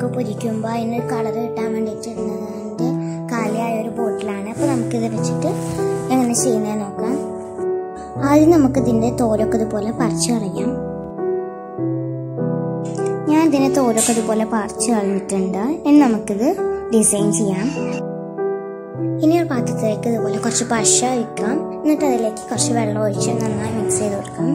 ഒക്കെ പൊരിക്കുമ്പോൾ അതിന് കളർ കിട്ടാൻ വേണ്ടിയിട്ട് കാലിയായ ഒരു ബോട്ടിലാണ് അപ്പോൾ നമുക്കിത് വെച്ചിട്ട് എങ്ങനെ ചെയ്യുന്നത് നോക്കാം ആദ്യം നമുക്ക് ഇതിൻ്റെ തോലൊക്കെ ഇതുപോലെ പറിച്ചു കളയാം ഞാൻ ഇതിനെ തോലൊക്കെ ഇതുപോലെ പറിച്ചു കളഞ്ഞിട്ടുണ്ട് ഇനി നമുക്കിത് ഡിസൈൻ ചെയ്യാം ഇനി ഒരു പാത്രത്തിലേക്ക് ഇതുപോലെ കുറച്ച് പശ ഒഴിക്കാം എന്നിട്ട് അതിലേക്ക് കുറച്ച് വെള്ളം ഒഴിച്ച് നന്നായി മിക്സ് ചെയ്ത് കൊടുക്കാം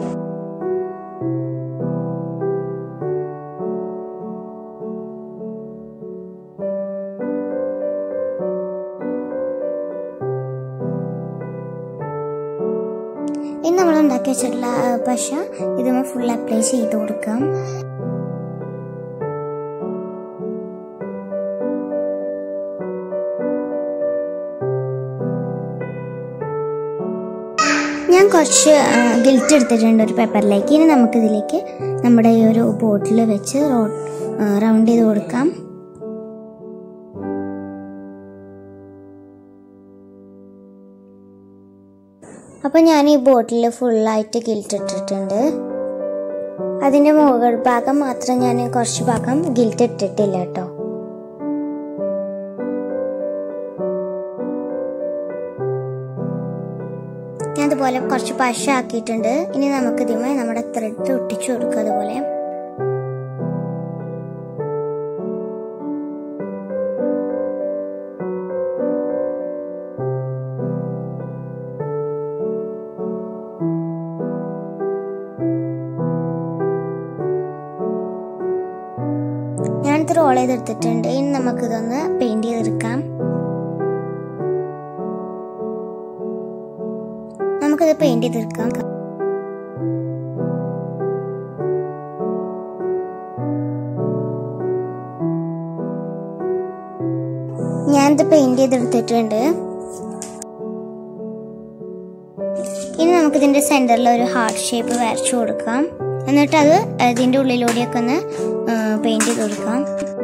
ഇനി നമ്മൾ ഉണ്ടാക്കി വെച്ചിട്ടുള്ള ആ, പശ ഇതുമ്മ ഫുൾ അപ്ലൈ ചെയ്ത് കൊടുക്കാം ഞാൻ കുറച്ച് ഗിൽറ്റ് എടുത്തിട്ടുണ്ട് ഒരു പേപ്പറിലേക്ക് ഇനി നമുക്കിതിലേക്ക് നമ്മുടെ ഈ ഒരു ബോട്ടിൽ വെച്ച് റൗണ്ട് ചെയ്ത് കൊടുക്കാം അപ്പോൾ ഞാൻ ഈ ബോട്ടിൽ ഫുള്ളായിട്ട് ഗിൽറ്റ് ഇട്ടിട്ടുണ്ട് അതിൻ്റെ മുകൾ ഭാഗം മാത്രം ഞാൻ കുറച്ച് ഭാഗം ഗിൽറ്റ് ഇട്ടിട്ടില്ല കേട്ടോ ഞാൻ അതുപോലെ കുറച്ച് പശ ആക്കിയിട്ടുണ്ട് ഇനി നമുക്ക് ഇതിമേ നമ്മുടെ ത്രെഡ് ഒട്ടിച്ചു കൊടുക്കുക അതുപോലെ ഞാനിത് റോൾ ചെയ്തെടുത്തിട്ടുണ്ട് ഇനി നമുക്കിതൊന്ന് പെയിന്റ് ചെയ്തെടുക്കാം നമുക്കിത് പെയിന്റ് ചെയ്തെടുക്കാം ഞാനിത് പെയിന്റ് ചെയ്തെടുത്തിട്ടുണ്ട് ഇനി നമുക്ക് ഇതിന്റെ സെന്ററിൽ ഒരു ഹാർട്ട് ഷേപ്പ് വരച്ചു കൊടുക്കാം എന്നിട്ട് അത് ഇതിന്റെ ഉള്ളിലൂടെയൊക്കെ ഒന്ന് പെയിന്റ് ചെയ്ത് കൊടുക്കാം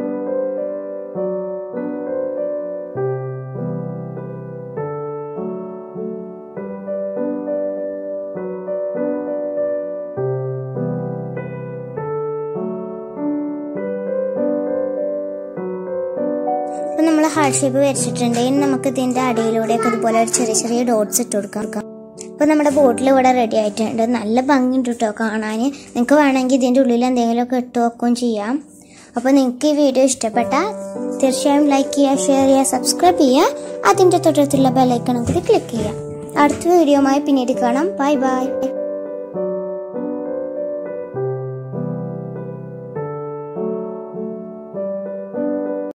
അപ്പൊ നമ്മൾ ഹാർട്ട് ഷേപ്പ് വരച്ചിട്ടുണ്ട് ഇനി നമുക്ക് ഇതിന്റെ അടിയിലൂടെയൊക്കെ ഇതുപോലെ ഒരു ചെറിയ ചെറിയ ഡോട്ട്സ് ഇട്ട് കൊടുക്കാം അപ്പൊ നമ്മുടെ ബോട്ടിൽ ഇവിടെ റെഡി ആയിട്ടുണ്ട് നല്ല ഭംഗിയുണ്ട് കേട്ടോ കാണാൻ നിങ്ങൾക്ക് വേണമെങ്കിൽ ഇതിന്റെ ഉള്ളിൽ എന്തെങ്കിലുമൊക്കെ ഇട്ട് വെക്കുകയും ചെയ്യാം അപ്പോൾ നിങ്ങൾക്ക് ഈ വീഡിയോ ഇഷ്ടപ്പെട്ടാൽ തീർച്ചയായും ലൈക്ക് ചെയ്യുക ഷെയർ ചെയ്യുക സബ്സ്ക്രൈബ് ചെയ്യുക അതിൻ്റെ തൊട്ടടുത്തുള്ള ബെലൈക്കണം കൂടി ക്ലിക്ക് ചെയ്യുക അടുത്ത വീഡിയോയുമായി പിന്നീട് കാണാം ബൈ ബൈ